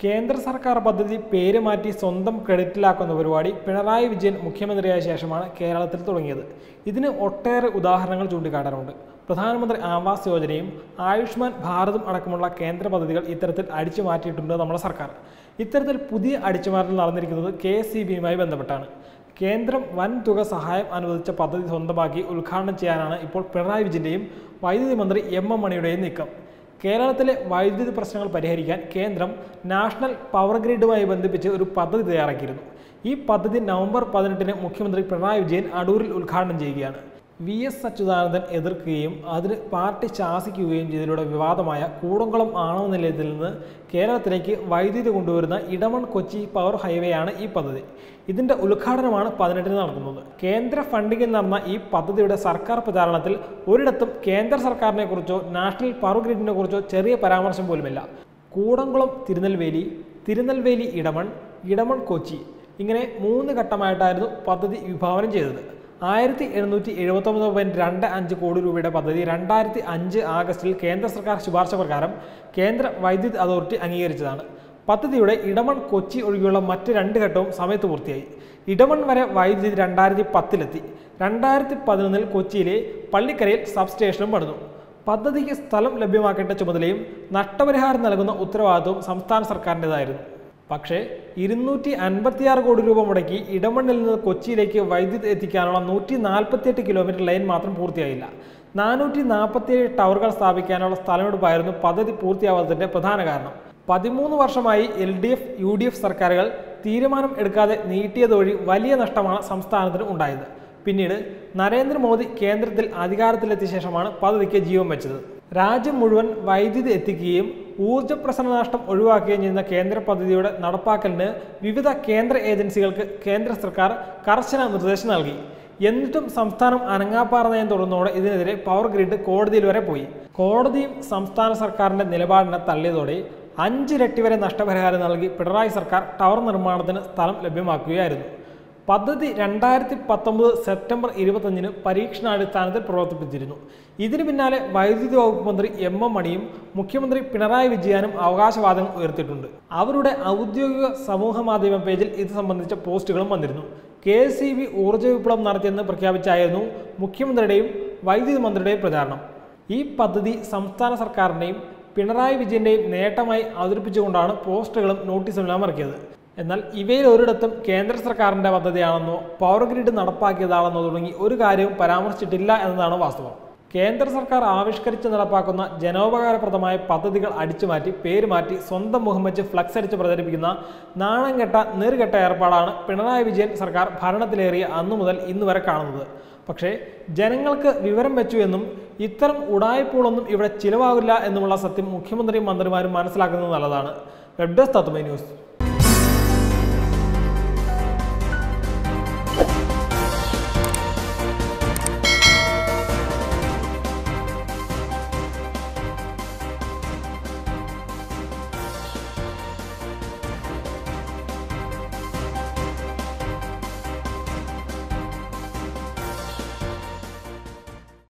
കേന്ദ്ര സർക്കാർ പദ്ധതി പേര് മാറ്റി സ്വന്തം ക്രെഡിറ്റിലാക്കുന്ന പരിപാടി പിണറായി വിജയൻ മുഖ്യമന്ത്രിയായ ശേഷമാണ് കേരളത്തിൽ തുടങ്ങിയത് ഇതിന് ഒട്ടേറെ ഉദാഹരണങ്ങൾ ചൂണ്ടിക്കാട്ടാറുണ്ട് പ്രധാനമന്ത്രി ആവാസ് യോജനയും ആയുഷ്മാൻ ഭാരതും അടക്കമുള്ള കേന്ദ്ര പദ്ധതികൾ ഇത്തരത്തിൽ അടിച്ചു മാറ്റിയിട്ടുണ്ട് നമ്മുടെ സർക്കാർ ഇത്തരത്തിൽ പുതിയ അടിച്ചുമാറ്റൽ നടന്നിരിക്കുന്നത് കെ എസ് സി ബിയുമായി ബന്ധപ്പെട്ടാണ് കേന്ദ്രം വൻ തുക സഹായം അനുവദിച്ച പദ്ധതി സ്വന്തമാക്കി ഉദ്ഘാടനം ചെയ്യാനാണ് ഇപ്പോൾ പിണറായി വിജയന്റെയും വൈദ്യുതി മന്ത്രി എം എം മണിയുടെയും നീക്കം കേരളത്തിലെ വൈദ്യുതി പ്രശ്നങ്ങൾ പരിഹരിക്കാൻ കേന്ദ്രം നാഷണൽ പവർ ഗ്രിഡുമായി ബന്ധിപ്പിച്ച് ഒരു പദ്ധതി തയ്യാറാക്കിയിരുന്നു ഈ പദ്ധതി നവംബർ പതിനെട്ടിന് മുഖ്യമന്ത്രി പിണറായി വിജയൻ അടൂരിൽ ഉദ്ഘാടനം ചെയ്യുകയാണ് വി എസ് അച്യുതാനന്ദൻ എതിർക്കുകയും അതിന് പാർട്ടി ശാസിക്കുകയും ചെയ്തതിലൂടെ വിവാദമായ കൂടംകുളം ആണവ നിലയത്തിൽ നിന്ന് കേരളത്തിലേക്ക് വൈദ്യുതി കൊണ്ടുവരുന്ന ഇടമൺ കൊച്ചി പവർ ഹൈവേ ആണ് ഈ പദ്ധതി ഇതിന്റെ ഉദ്ഘാടനമാണ് പതിനെട്ടിന് നടക്കുന്നത് കേന്ദ്ര ഫണ്ടിങ്ങിൽ നടന്ന ഈ പദ്ധതിയുടെ സർക്കാർ പ്രചാരണത്തിൽ ഒരിടത്തും കേന്ദ്ര സർക്കാരിനെ കുറിച്ചോ നാഷണൽ പവർ ഗ്രിഡിനെ കുറിച്ചോ ചെറിയ പരാമർശം പോലുമില്ല കൂടംകുളം തിരുനെൽവേലി തിരുനെൽവേലി ഇടമൺ ഇടമൺ കൊച്ചി ഇങ്ങനെ മൂന്ന് ഘട്ടമായിട്ടായിരുന്നു പദ്ധതി വിഭാവനം ചെയ്തത് ആയിരത്തി എഴുന്നൂറ്റി എഴുപത്തൊമ്പത് പോയിന്റ് രണ്ട് അഞ്ച് കോടി രൂപയുടെ പദ്ധതി രണ്ടായിരത്തി അഞ്ച് ആഗസ്റ്റിൽ കേന്ദ്ര സർക്കാർ ശുപാർശ പ്രകാരം കേന്ദ്ര വൈദ്യുതി അതോറിറ്റി അംഗീകരിച്ചതാണ് പദ്ധതിയുടെ ഇടമൺ കൊച്ചി ഒഴികെയുള്ള മറ്റ് രണ്ട് ഘട്ടവും സമയത്ത് പൂർത്തിയായി ഇടമൺ വരെ വൈദ്യുതി രണ്ടായിരത്തി പത്തിലെത്തി രണ്ടായിരത്തി പതിനൊന്നിൽ കൊച്ചിയിലെ പള്ളിക്കരയിൽ സബ്സ്റ്റേഷനും പണിതു പദ്ധതിക്ക് സ്ഥലം ലഭ്യമാക്കേണ്ട ചുമതലയും നഷ്ടപരിഹാരം നൽകുന്ന ഉത്തരവാദിത്വവും സംസ്ഥാന സർക്കാരിൻ്റെതായിരുന്നു പക്ഷേ ഇരുന്നൂറ്റി അൻപത്തിയാറ് കോടി രൂപ മുടക്കി ഇടമണ്ണിൽ നിന്ന് കൊച്ചിയിലേക്ക് വൈദ്യുതി എത്തിക്കാനുള്ള നൂറ്റി നാൽപ്പത്തിയെട്ട് കിലോമീറ്റർ ലൈൻ മാത്രം പൂർത്തിയായില്ല നാനൂറ്റി നാൽപ്പത്തിയേഴ് ടവറുകൾ സ്ഥാപിക്കാനുള്ള സ്ഥലമെടുപ്പായിരുന്നു പദ്ധതി പൂർത്തിയാവാത്തതിന്റെ പ്രധാന കാരണം പതിമൂന്ന് വർഷമായി L D F U D F സർക്കാരുകൾ തീരുമാനം എടുക്കാതെ നീട്ടിയതുവഴി വലിയ നഷ്ടമാണ് സംസ്ഥാനത്തിന് ഉണ്ടായത് പിന്നീട് നരേന്ദ്രമോദി കേന്ദ്രത്തിൽ അധികാരത്തിലെത്തിയ ശേഷമാണ് പദ്ധതിക്ക് ജീവൻ വെച്ചത് രാജ്യം മുഴുവൻ വൈദ്യുതി എത്തിക്കുകയും ഊർജ്ജ പ്രസരണ നഷ്ടം ഒഴിവാക്കുകയും ചെയ്യുന്ന കേന്ദ്ര പദ്ധതിയുടെ നടപ്പാക്കലിന് വിവിധ കേന്ദ്ര ഏജൻസികൾക്ക് കേന്ദ്ര സർക്കാർ കർശന നിർദ്ദേശം നൽകി എന്നിട്ടും സംസ്ഥാനം അനങ്ങാപ്പാറന്നതിനെ തുടർന്നോടെ ഇതിനെതിരെ പവർ ഗ്രിഡ് കോടതിയിൽ വരെ പോയി കോടതിയും സംസ്ഥാന സർക്കാരിന്റെ നിലപാടിനെ തള്ളിയതോടെ അഞ്ചിരട്ടി വരെ നഷ്ടപരിഹാരം നൽകി പിണറായി സർക്കാർ ടവർ നിർമ്മാണത്തിന് സ്ഥലം ലഭ്യമാക്കുകയായിരുന്നു പദ്ധതി രണ്ടായിരത്തി പത്തൊമ്പത് സെപ്റ്റംബർ ഇരുപത്തഞ്ചിന് പരീക്ഷണാടിസ്ഥാനത്തിൽ പ്രവർത്തിപ്പിച്ചിരുന്നു ഇതിനു പിന്നാലെ വൈദ്യുതി വകുപ്പ് മന്ത്രി എം എം മണിയും മുഖ്യമന്ത്രി പിണറായി വിജയനും അവകാശവാദങ്ങൾ ഉയർത്തിയിട്ടുണ്ട് അവരുടെ ഔദ്യോഗിക സമൂഹ മാധ്യമ പേജിൽ ഇത് സംബന്ധിച്ച പോസ്റ്റുകളും വന്നിരുന്നു കെ എസ് സി ബി ഊർജ്ജ വിപ്ലവം നടത്തിയെന്ന് പ്രഖ്യാപിച്ചായിരുന്നു മുഖ്യമന്ത്രിയുടെയും വൈദ്യുതി മന്ത്രിയുടെയും പ്രചാരണം ഈ പദ്ധതി സംസ്ഥാന സർക്കാരിൻ്റെയും പിണറായി വിജയന്റെയും നേട്ടമായി അവതരിപ്പിച്ചുകൊണ്ടാണ് പോസ്റ്ററുകളും നോട്ടീസുമെല്ലാം ഇറക്കിയത് എന്നാൽ ഇവയിൽ ഒരിടത്തും കേന്ദ്ര സർക്കാരിന്റെ പദ്ധതിയാണെന്നോ പവർ ഗ്രിഡ് നടപ്പാക്കിയതാണെന്നോ തുടങ്ങി ഒരു കാര്യവും പരാമർശിച്ചിട്ടില്ല എന്നതാണ് വാസ്തവം കേന്ദ്ര സർക്കാർ ആവിഷ്കരിച്ച് നടപ്പാക്കുന്ന ജനോപകാരപ്രദമായ പദ്ധതികൾ അടിച്ചുമാറ്റി പേര് മാറ്റി സ്വന്തം മുഖം വെച്ച് ഫ്ലക്സ് അടിച്ച് പ്രചരിപ്പിക്കുന്ന നാണംകെട്ട നീർകെട്ട ഏർപ്പാടാണ് പിണറായി വിജയൻ സർക്കാർ ഭരണത്തിലേറിയ അന്നു മുതൽ ഇന്ന് വരെ കാണുന്നത് പക്ഷേ ജനങ്ങൾക്ക് വിവരം വെച്ചു എന്നും ഇത്തരം ഉടായ്പകളൊന്നും ഇവിടെ ചിലവാകില്ല എന്നുമുള്ള സത്യം മുഖ്യമന്ത്രിയും മന്ത്രിമാരും മനസ്സിലാക്കുന്നത് നല്ലതാണ് വെബ് ഡെസ്ക് തത്വമൈ ന്യൂസ്